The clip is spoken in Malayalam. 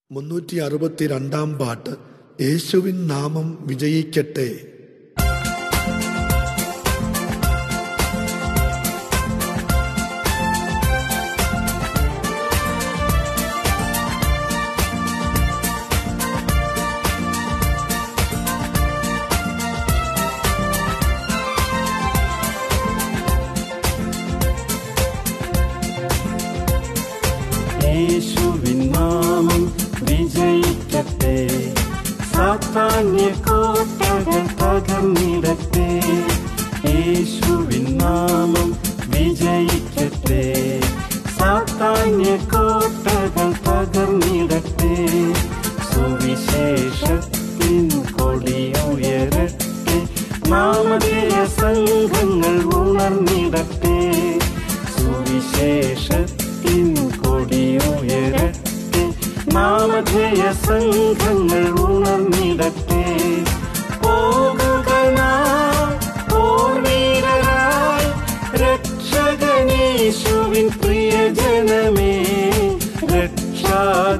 മുന്നൂറ്റി അറുപത്തിരണ്ടാം പാട്ട് യേശുവിൻ നാമം വിജയിക്കട്ടെ യേശുവിൻ നാമം വിജയിക്കട്ടെ സാത്താന്യ കോട്ടകൾ തകർന്നിടട്ടെ യേശുവിൻ നാമം വിജയിക്കട്ടെ സാത്താന്യ കോട്ടകൾ തകർന്നിടട്ടെ സുവിശേഷത്തിൻ കൊടിയുയരട്ടെ നാമധേയ സംഘങ്ങൾ ഉണർന്നിടട്ടെ സുവിശേഷത്തിൻ കൊടിയുയരട്ടെ നാമധേയ സംഘങ്ങൾ ഉണർന്നിടട്ടെ പോകുക നാം പോർവീരരായി രക്ഷകനേശുവിൻ പ്രിയജനമേ രക്ഷാദൂതന്മാർ